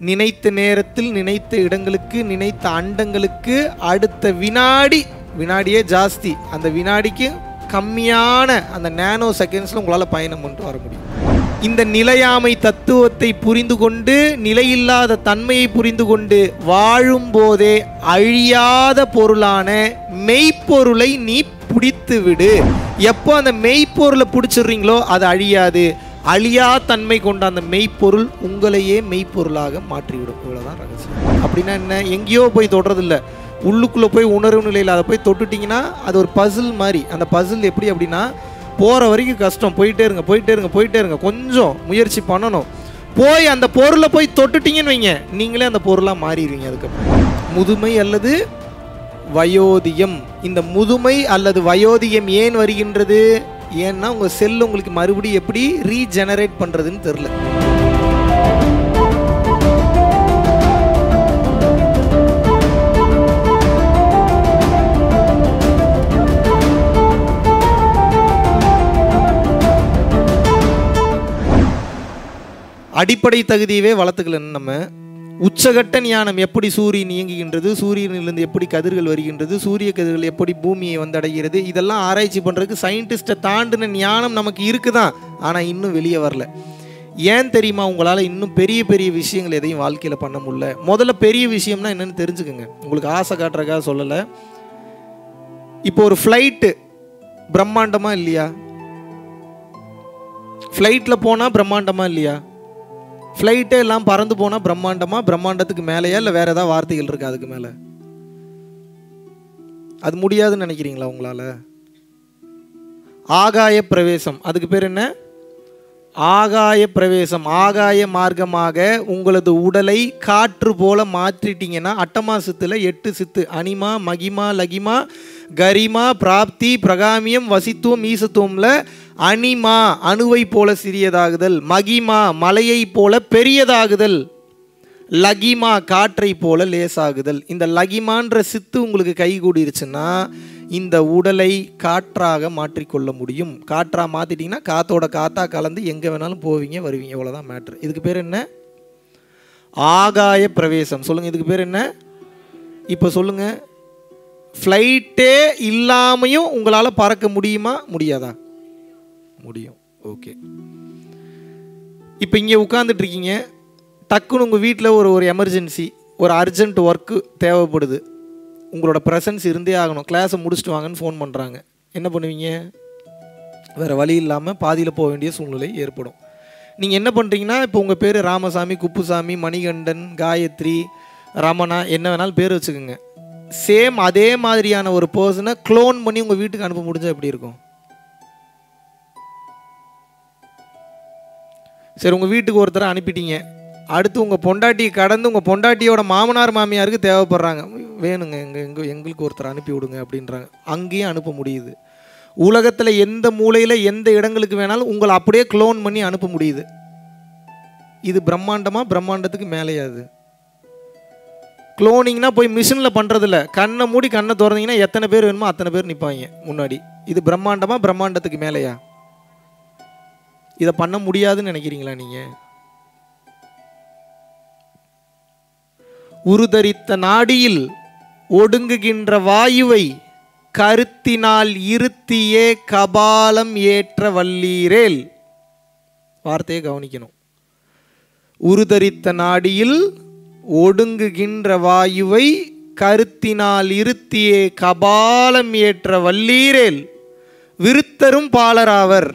நினைத்த நேரத்தில் நினைத்த இடங்களுக்கு நினைத்த அண்டங்களுக்கு அடுத்த வினாடி வினாடியே ஜாஸ்தி அந்த வினாடிக்கு கம்மியான அந்த நேனோ செகண்ட்ஸில் உங்களால் பயணம் பண்ணிட்டு வர முடியும் இந்த நிலையாமை தத்துவத்தை புரிந்து கொண்டு நிலையில்லாத தன்மையை புரிந்து கொண்டு வாழும்போதே அழியாத பொருளான மெய்ப்பொருளை நீ பிடித்து விடு எப்போ அந்த மெய்ப்பொருளை பிடிச்சிடுறீங்களோ அது அழியாது அழியா தன்மை கொண்ட அந்த மெய்ப்பொருள் உங்களையே மெய்ப்பொருளாக மாற்றிவிடும் இவ்வளோதான் ரகசியம் அப்படின்னா என்ன எங்கேயோ போய் தொடுறதில்ல உள்ளுக்குள்ளே போய் உணர்வு நிலையில் அதை போய் தொட்டுட்டிங்கன்னா அது ஒரு பசில் மாதிரி அந்த பசில் எப்படி அப்படின்னா போகிற வரைக்கும் கஷ்டம் போயிட்டே இருங்க போயிட்டே இருங்க போயிட்டே இருங்க கொஞ்சம் முயற்சி பண்ணணும் போய் அந்த பொருளை போய் தொட்டுட்டீங்கன்னு வைங்க நீங்களே அந்த பொருளாக மாறிடுவீங்க அதுக்கப்புறம் முதுமை அல்லது வயோதிகம் இந்த முதுமை அல்லது வயோதிகம் ஏன் வருகின்றது ஏன்னா உங்கள் செல் உங்களுக்கு மறுபடியும் எப்படி ரீஜெனரேட் பண்ணுறதுன்னு தெரில அடிப்படை தகுதியவே வளர்த்துக்கலன்னு நம்ம உச்சகட்ட ஞானம் எப்படி சூரியன் இயங்குகின்றது சூரியனிலிருந்து எப்படி கதிர்கள் வருகின்றது சூரிய கதிர்கள் எப்படி பூமியை வந்தடைகிறது இதெல்லாம் ஆராய்ச்சி பண்ணுறதுக்கு சயின்டிஸ்ட்டை தாண்டின ஞானம் நமக்கு இருக்குதான் ஆனால் இன்னும் வெளியே வரல ஏன் தெரியுமா உங்களால் இன்னும் பெரிய பெரிய விஷயங்கள் எதையும் வாழ்க்கையில் பண்ண முடியல முதல்ல பெரிய விஷயம்னா என்னன்னு தெரிஞ்சுக்கோங்க உங்களுக்கு ஆசை காட்டுறக்காக சொல்லலை இப்போ ஒரு ஃப்ளைட்டு பிரம்மாண்டமா இல்லையா ஃப்ளைட்டில் போனால் பிரம்மாண்டமா இல்லையா ஃப்ளைட்டே எல்லாம் பறந்து போனால் பிரம்மாண்டமா பிரம்மாண்டத்துக்கு மேலேயா இல்லை வேற ஏதாவது வார்த்தைகள் இருக்கா அதுக்கு மேலே அது முடியாதுன்னு நினைக்கிறீங்களா உங்களால் ஆகாய பிரவேசம் அதுக்கு பேர் என்ன ஆகாய பிரவேசம் ஆகாய மார்க்கமாக உங்களது உடலை காற்று போல மாற்றிட்டீங்கன்னா அட்டமா சித்துல எட்டு சித்து அனிமா மகிமா லகிமா கரிமா பிராப்தி பிரகாமியம் வசித்துவம் ஈசத்துவம்ல அனிமா அணுவை போல சிறியதாகுதல் மகிமா மலையை போல பெரியதாகுதல் லகிமா காற்றை போல லேசாகுதல் இந்த லகிமான்ற சித்து உங்களுக்கு கை கூடிருச்சுன்னா இந்த உடலை காற்றாக மாற்றிக்கொள்ள முடியும் காற்றாக மாற்றிட்டிங்கன்னா காத்தோட காத்தா கலந்து எங்கே வேணாலும் போவீங்க வருவீங்க இவ்வளோதான் மேட்ரு இதுக்கு பேர் என்ன ஆகாய பிரவேசம் சொல்லுங்கள் இதுக்கு பேர் என்ன இப்போ சொல்லுங்கள் ஃப்ளைட்டே இல்லாமையும் உங்களால் பறக்க முடியுமா முடியாதா முடியும் ஓகே இப்போ இங்கே உட்காந்துட்டு இருக்கீங்க டக்குன்னு உங்கள் வீட்டில் ஒரு ஒரு எமர்ஜென்சி ஒரு அர்ஜென்ட் ஒர்க்கு தேவைப்படுது உங்களோட ப்ரெசன்ஸ் இருந்தே ஆகணும் கிளாஸை முடிச்சுட்டு வாங்கன்னு ஃபோன் பண்ணுறாங்க என்ன பண்ணுவீங்க வேறு வழி இல்லாமல் பாதியில் போக வேண்டிய சூழ்நிலை ஏற்படும் நீங்கள் என்ன பண்ணுறீங்கன்னா இப்போ உங்கள் பேர் ராமசாமி குப்புசாமி மணிகண்டன் காயத்ரி ரமணா என்ன வேணாலும் பேர் வச்சுக்கோங்க சேம் அதே மாதிரியான ஒரு பர்சனை க்ளோன் பண்ணி உங்கள் வீட்டுக்கு அனுப்ப முடிஞ்சா எப்படி இருக்கும் சரி உங்கள் வீட்டுக்கு ஒருத்தரை அனுப்பிட்டீங்க அடுத்து உங்கள் பொண்டாட்டியை கடந்து உங்கள் பொண்டாட்டியோட மாமனார் மாமியாருக்கு தேவைப்படுறாங்க வேணுங்க எங்கள் எங்கள் எங்களுக்கு ஒருத்தர் அனுப்பி விடுங்க அப்படின்றாங்க அங்கேயும் அனுப்ப முடியுது உலகத்தில் எந்த மூலையில் எந்த இடங்களுக்கு வேணாலும் உங்களை அப்படியே க்ளோன் பண்ணி அனுப்ப முடியுது இது பிரம்மாண்டமா பிரம்மாண்டத்துக்கு மேலேயாது க்ளோனிங்னா போய் மிஷினில் பண்ணுறதில்ல கண்ணை மூடி கண்ணை திறந்தீங்கன்னா எத்தனை பேர் வேணுமோ அத்தனை பேர் நிற்பாங்க முன்னாடி இது பிரம்மாண்டமா பிரம்மாண்டத்துக்கு மேலேயா இதை பண்ண முடியாதுன்னு நினைக்கிறீங்களா நீங்கள் உருதரித்த நாடியில் ஒடுங்குகின்ற வாயுவை கருத்தினால் இருத்தியே கபாலம் ஏற்ற வல்லீரேல் வார்த்தையை கவனிக்கணும் உருதரித்த நாடியில் ஒடுங்குகின்ற வாயுவை கருத்தினால் இருத்தியே கபாலம் ஏற்ற வல்லீரேல் விருத்தரும் பாலராவர்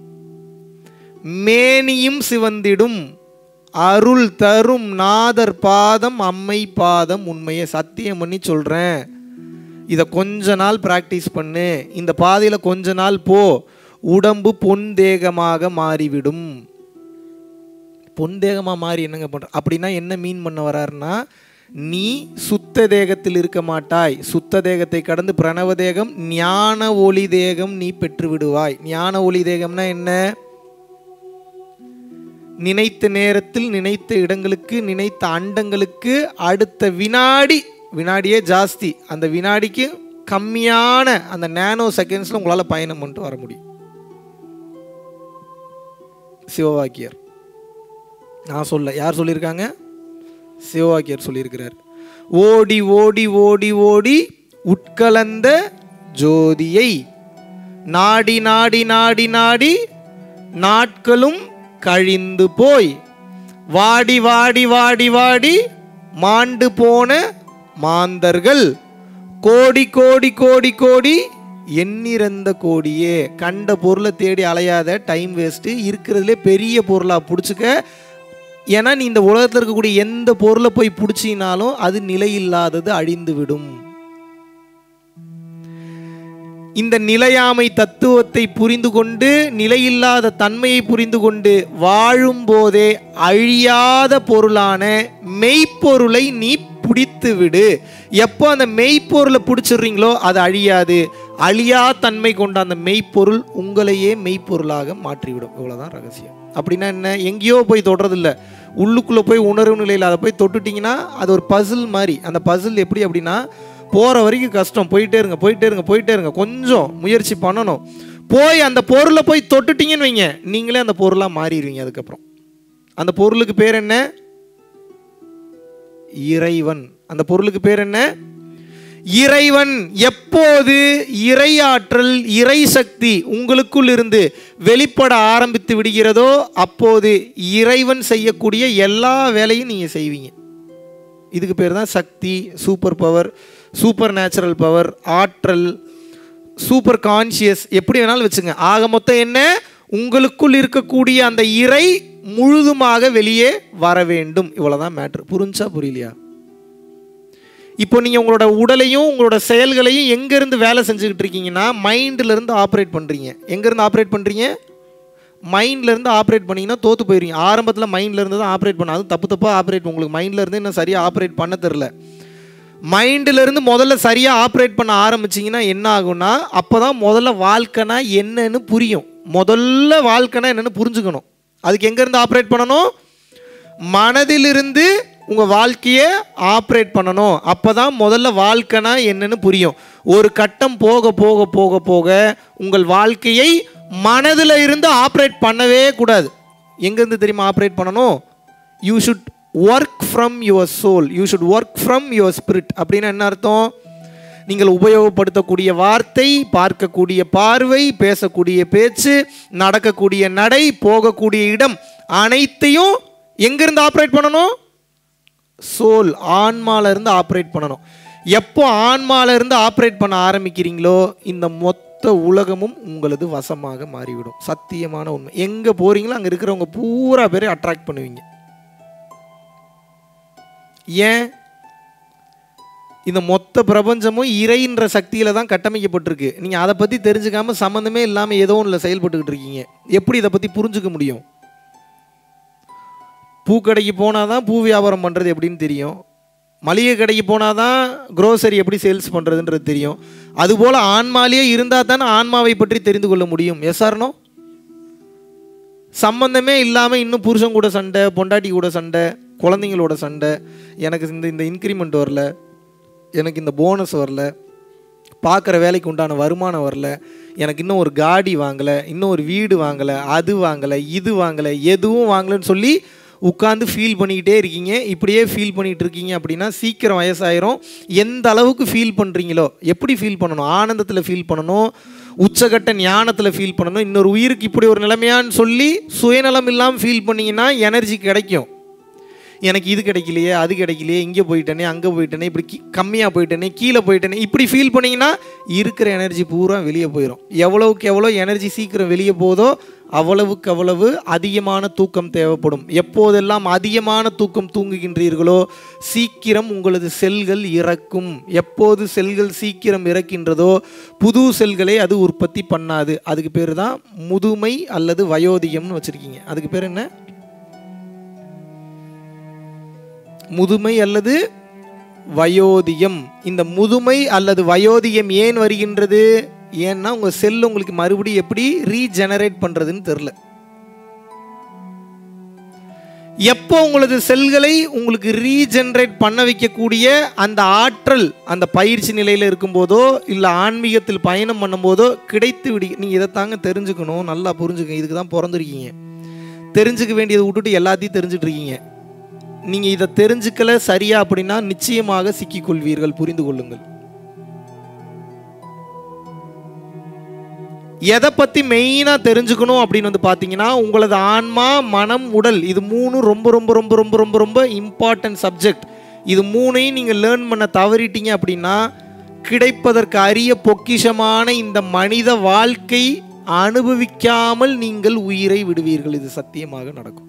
மேனியும் சிவந்திடும் அருள் தரும் நாதர் பாதம் அம்மை பாதம் உண்மையை சத்தியம் பண்ணி சொல்கிறேன் இதை கொஞ்ச நாள் ப்ராக்டிஸ் பண்ணு இந்த பாதையில் கொஞ்ச நாள் போ உடம்பு பொன் தேகமாக மாறிவிடும் பொன் தேகமாக மாறி என்னங்க பண்ணுற அப்படின்னா என்ன மீன் பண்ண வராருன்னா நீ சுத்த தேகத்தில் இருக்க மாட்டாய் சுத்த தேகத்தை கடந்து பிரணவ தேகம் ஞான ஒளி தேகம் நீ பெற்று விடுவாய் ஞான ஒளி தேகம்னா என்ன நினைத்த நேரத்தில் நினைத்த இடங்களுக்கு நினைத்த அண்டங்களுக்கு அடுத்த வினாடி வினாடியே ஜாஸ்தி அந்த வினாடிக்கு கம்மியான அந்த நேனோ செகண்ட்ஸில் உங்களால் பயணம் பண்ணிட்டு வர முடியும் சிவவாக்கியர் நான் சொல்ல யார் சொல்லியிருக்காங்க சிவவாக்கியர் சொல்லியிருக்கிறார் ஓடி ஓடி ஓடி ஓடி உட்கலந்த ஜோதியை நாடி நாடி நாடி நாடி நாட்களும் கழிந்து போய் வாடி வாடி வாடி வாடி மாண்டு போன மாந்தர்கள் கோடி கோடி கோடி கோடி எண்ணிறந்த கோடியே கண்ட பொருளை தேடி அலையாத டைம் வேஸ்ட்டு இருக்கிறதுலே பெரிய பொருளாக பிடிச்சிக்க ஏன்னா நீ இந்த உலகத்தில் இருக்கக்கூடிய எந்த பொருளை போய் பிடிச்சினாலும் அது நிலையில்லாதது அழிந்து விடும் இந்த நிலையாமை தத்துவத்தை புரிந்து கொண்டு நிலையில்லாத தன்மையை புரிந்து கொண்டு வாழும்போதே அழியாத பொருளான மெய்ப்பொருளை நீ பிடித்து விடு எப்போ அந்த மெய்ப்பொருளை பிடிச்சிடுறீங்களோ அது அழியாது அழியா தன்மை கொண்ட அந்த மெய்ப்பொருள் உங்களையே மெய்ப்பொருளாக மாற்றிவிடும் இவ்வளவுதான் ரகசியம் அப்படின்னா என்ன எங்கேயோ போய் தொடுறதில்ல உள்ளுக்குள்ளே போய் உணர்வு நிலையில் அதை போய் தொட்டுட்டிங்கன்னா அது ஒரு பசில் மாதிரி அந்த பசில் எப்படி அப்படின்னா போகிற வரைக்கும் கஷ்டம் போயிட்டே இருங்க போயிட்டே இருங்க போயிட்டே இருங்க கொஞ்சம் முயற்சி பண்ணணும் போய் அந்த பொருளை போய் தொட்டுட்டீங்கன்னு வைங்க நீங்களே அந்த பொருளாக மாறிடுவீங்க அதுக்கப்புறம் அந்த பொருளுக்கு பேர் என்ன இறைவன் அந்த பொருளுக்கு பேர் என்ன இறைவன் எப்போது இறையாற்றல் இறை சக்தி உங்களுக்குள் இருந்து வெளிப்பட ஆரம்பித்து விடுகிறதோ அப்போது இறைவன் செய்யக்கூடிய எல்லா வேலையும் நீங்கள் செய்வீங்க இதுக்கு பேர் தான் சக்தி super power super natural power ஆற்றல் சூப்பர் கான்சியஸ் எப்படி வேணாலும் வச்சுங்க ஆக மொத்தம் என்ன உங்களுக்குள் இருக்கக்கூடிய அந்த இறை முழுதுமாக வெளியே வர வேண்டும் இவ்வளோதான் மேட்ரு புரிஞ்சா புரியலையா இப்போ நீங்கள் உங்களோட உடலையும் உங்களோட செயல்களையும் எங்கேருந்து வேலை செஞ்சுக்கிட்டு இருக்கீங்கன்னா மைண்ட்லேருந்து ஆப்ரேட் பண்ணுறீங்க எங்கேருந்து ஆப்ரேட் பண்ணுறீங்க மைண்ட்லேருந்து ஆப்ரேட் பண்ணிங்கன்னா தோற்று போயிருவீங்க ஆரம்பத்தில் மைண்ட்லேருந்து தான் ஆப்ரேட் பண்ண அதுவும் தப்பு தப்பாக ஆப்ரேட் உங்களுக்கு மைண்ட்லேருந்து இன்னும் சரியாக ஆப்ரேட் பண்ண தெரில மைண்டிலிருந்து முதல்ல சரியாக ஆப்ரேட் பண்ண ஆரம்பிச்சிங்கன்னா என்ன ஆகும்னா அப்போ தான் முதல்ல வாழ்க்கைனா என்னன்னு புரியும் முதல்ல வாழ்க்கைனா என்னன்னு புரிஞ்சுக்கணும் அதுக்கு எங்கேருந்து ஆப்ரேட் பண்ணணும் மனதிலிருந்து உங்கள் வாழ்க்கையை ஆப்ரேட் பண்ணணும் அப்போ தான் முதல்ல வாழ்க்கைனா என்னன்னு புரியும் ஒரு கட்டம் போக போக போக போக உங்கள் வாழ்க்கையை மனதில் இருந்து ஆப்ரேட் பண்ணவே கூடாது எங்கேருந்து தெரியுமா ஆப்ரேட் பண்ணணும் you should work from your soul you should work from your spirit அப்படின்னு என்ன அர்த்தம் நீங்கள் உபயோகப்படுத்தக்கூடிய வார்த்தை பார்க்கக்கூடிய பார்வை பேசக்கூடிய பேச்சு நடக்கக்கூடிய நடை போகக்கூடிய இடம் அனைத்தையும் எங்கிருந்து ஆப்ரேட் பண்ணணும் சோல் ஆன்மால இருந்து ஆப்ரேட் பண்ணணும் எப்போ ஆன்மால இருந்து ஆப்ரேட் பண்ண ஆரம்பிக்கிறீங்களோ இந்த மொத்த உலகமும் உங்களது வசமாக மாறிவிடும் சத்தியமான உண்மை எங்கே போறீங்களோ அங்கே இருக்கிறவங்க பூரா பேரை அட்ராக்ட் பண்ணுவீங்க ஏன் இந்த மொத்த பிரபஞ்சமும் இறைன்ற சக்தியில தான் கட்டமைக்கப்பட்டிருக்கு நீங்கள் அதை பற்றி தெரிஞ்சுக்காம சம்மந்தமே இல்லாமல் ஏதோ ஒன்றில் செயல்பட்டுக்கிட்டு இருக்கீங்க எப்படி இதை பற்றி புரிஞ்சுக்க முடியும் பூக்கடைக்கு போனால் தான் பூ வியாபாரம் பண்ணுறது எப்படின்னு தெரியும் மளிகை கடைக்கு போனால் தான் க்ரோசரி எப்படி சேல்ஸ் பண்ணுறதுன்றது தெரியும் அதுபோல் ஆன்மாலேயே இருந்தால் தானே ஆன்மாவை பற்றி தெரிந்து கொள்ள முடியும் எஸ் ஆர்னோ சம்பந்தமே இல்லாமல் இன்னும் புருஷன் கூட சண்டை பொண்டாட்டி கூட சண்டை குழந்தைங்களோட சண்டை எனக்கு இந்த இந்த இன்க்ரிமெண்ட் வரல எனக்கு இந்த போனஸ் வரல பார்க்குற வேலைக்கு உண்டான வருமானம் வரல எனக்கு இன்னும் ஒரு காடி வாங்கலை இன்னும் ஒரு வீடு வாங்கலை அது வாங்கலை இது வாங்கலை எதுவும் வாங்கலைன்னு சொல்லி உட்காந்து ஃபீல் பண்ணிக்கிட்டே இருக்கீங்க இப்படியே ஃபீல் பண்ணிகிட்டு இருக்கீங்க அப்படின்னா சீக்கிரம் வயசாயிரும் எந்த அளவுக்கு ஃபீல் பண்ணுறீங்களோ எப்படி ஃபீல் பண்ணணும் ஆனந்தத்தில் ஃபீல் பண்ணணும் உச்சகட்ட ஞானத்தில் ஃபீல் பண்ணணும் இன்னொரு உயிருக்கு இப்படி ஒரு நிலைமையான்னு சொல்லி சுயநலம் இல்லாமல் ஃபீல் பண்ணீங்கன்னா எனர்ஜி கிடைக்கும் எனக்கு இது கிடைக்கலையே அது கிடைக்கலையே இங்கே போயிட்டேனே அங்கே போயிட்டேனே இப்படி கீ கம்மியாக போயிட்டேனே கீழே போயிட்டேனே இப்படி ஃபீல் பண்ணிங்கன்னா இருக்கிற எனர்ஜி பூரா வெளியே போயிடும் எவ்வளவுக்கு எவ்வளோ எனர்ஜி சீக்கிரம் வெளியே போதோ அவ்வளவுக்கு அவ்வளவு அதிகமான தூக்கம் தேவைப்படும் எப்போதெல்லாம் அதிகமான தூக்கம் தூங்குகின்றீர்களோ சீக்கிரம் உங்களது செல்கள் இறக்கும் எப்போது செல்கள் சீக்கிரம் இறக்கின்றதோ புது செல்களை அது உற்பத்தி பண்ணாது அதுக்கு பேர் தான் முதுமை அல்லது வயோதிகம்னு வச்சுருக்கீங்க அதுக்கு பேர் என்ன முதுமை அல்லது வயோதிகம் இந்த முதுமை அல்லது வயோதிகம் ஏன் வருகின்றது ஏன்னா உங்க செல் உங்களுக்கு மறுபடியும் எப்படி ரீஜெனரேட் பண்றதுன்னு தெரில எப்போ உங்களது செல்களை உங்களுக்கு ரீஜெனரேட் பண்ண வைக்கக்கூடிய அந்த ஆற்றல் அந்த பயிற்சி நிலையில் இருக்கும்போதோ இல்லை ஆன்மீகத்தில் பயணம் பண்ணும்போதோ கிடைத்து விடி நீங்கள் இதை தாங்க தெரிஞ்சுக்கணும் நல்லா புரிஞ்சுக்கங்க இதுக்கு தான் பிறந்திருக்கீங்க தெரிஞ்சுக்க வேண்டியதை விட்டுட்டு எல்லாத்தையும் தெரிஞ்சுட்டு இருக்கீங்க நீங்கள் இதை தெரிஞ்சுக்கல சரியா அப்படின்னா நிச்சயமாக சிக்கிக்கொள்வீர்கள் புரிந்து கொள்ளுங்கள் எதை பற்றி மெயினாக தெரிஞ்சுக்கணும் அப்படின்னு வந்து பார்த்தீங்கன்னா உங்களது ஆன்மா மனம் உடல் இது மூணும் ரொம்ப ரொம்ப ரொம்ப ரொம்ப ரொம்ப ரொம்ப இம்பார்ட்டன்ட் சப்ஜெக்ட் இது மூணையும் நீங்கள் லேர்ன் பண்ண தவறிட்டீங்க அப்படின்னா கிடைப்பதற்கு அரிய பொக்கிஷமான இந்த மனித வாழ்க்கை அனுபவிக்காமல் நீங்கள் உயிரை விடுவீர்கள் இது சத்தியமாக நடக்கும்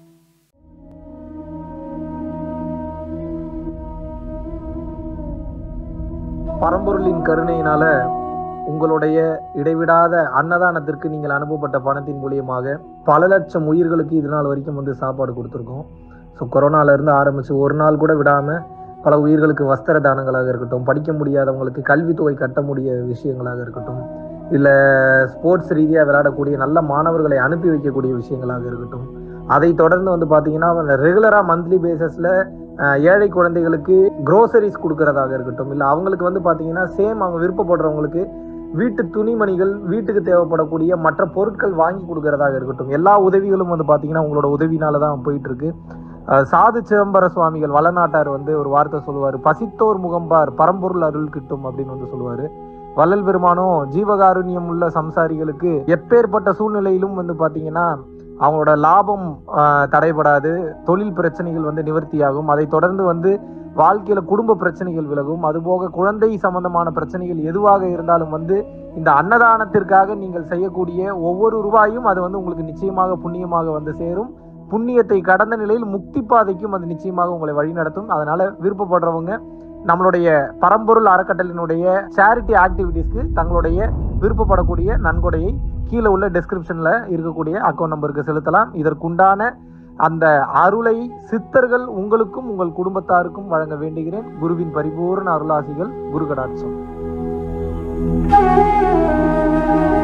பரம்பொருளின் கருணையினால உங்களுடைய இடைவிடாத அன்னதானத்திற்கு நீங்கள் அனுப்பப்பட்ட பணத்தின் மூலியமாக பல லட்சம் உயிர்களுக்கு இது நாள் வரைக்கும் வந்து சாப்பாடு கொடுத்துருக்கோம் ஸோ கொரோனாலேருந்து ஆரம்பித்து ஒரு நாள் கூட விடாமல் பல உயிர்களுக்கு வஸ்திர தானங்களாக இருக்கட்டும் படிக்க முடியாதவங்களுக்கு கல்வித்தொகை கட்ட முடிய விஷயங்களாக இருக்கட்டும் இல்லை ஸ்போர்ட்ஸ் ரீதியாக விளையாடக்கூடிய நல்ல மாணவர்களை அனுப்பி வைக்கக்கூடிய விஷயங்களாக இருக்கட்டும் அதை தொடர்ந்து வந்து பார்த்தீங்கன்னா ரெகுலராக மந்த்லி பேசிஸில் ஏழை குழந்தைகளுக்கு க்ரோசரிஸ் கொடுக்கறதாக இருக்கட்டும் இல்லை அவங்களுக்கு வந்து பார்த்தீங்கன்னா சேம் அவங்க விருப்பப்படுறவங்களுக்கு வீட்டு துணிமணிகள் வீட்டுக்கு தேவைப்படக்கூடிய மற்ற பொருட்கள் வாங்கி கொடுக்கறதாக இருக்கட்டும் எல்லா உதவிகளும் வந்து பார்த்தீங்கன்னா உங்களோட உதவினால தான் போயிட்டு இருக்கு அஹ் சாது சிதம்பர சுவாமிகள் வளநாட்டார் வந்து ஒரு வார்த்தை சொல்லுவார் பசித்தோர் முகம்பார் பரம்பொருள் அருள் கிட்டும் அப்படின்னு வந்து சொல்லுவார் வள்ளல் பெருமானும் ஜீவகாருண்யம் உள்ள சம்சாரிகளுக்கு எப்பேற்பட்ட சூழ்நிலையிலும் வந்து பார்த்தீங்கன்னா அவங்களோட லாபம் ஆஹ், தடைபடாது தொழில் பிரச்சனைகள் வந்து நிவர்த்தியாகும் அதை தொடர்ந்து வந்து வாழ்க்கையில குடும்ப பிரச்சனைகள் விலகும் அதுபோக குழந்தை சம்பந்தமான பிரச்சனைகள் எதுவாக இருந்தாலும் வந்து இந்த அன்னதானத்திற்காக நீங்கள் செய்யக்கூடிய ஒவ்வொரு ரூபாயும் அது வந்து உங்களுக்கு நிச்சயமாக புண்ணியமாக வந்து சேரும் புண்ணியத்தை கடந்த நிலையில் முக்தி பாதைக்கும் அது நிச்சயமாக உங்களை வழிநடத்தும் அதனால விருப்பப்படுறவங்க நம்மளுடைய பரம்பொருள் அறக்கட்டளினுடைய சேரிட்டி ஆக்டிவிட்டீஸ்க்கு தங்களுடைய விருப்பப்படக்கூடிய நன்கொடையை கீழே உள்ள டெஸ்கிரிப்ஷன்ல இருக்கக்கூடிய அக்கௌண்ட் நம்பருக்கு செலுத்தலாம் இதற்குண்டான அந்த அருளை சித்தர்கள் உங்களுக்கும் உங்கள் குடும்பத்தாருக்கும் வழங்க வேண்டுகிறேன் குருவின் பரிபூர்ண அருளாசிகள் குரு கடாட்சம்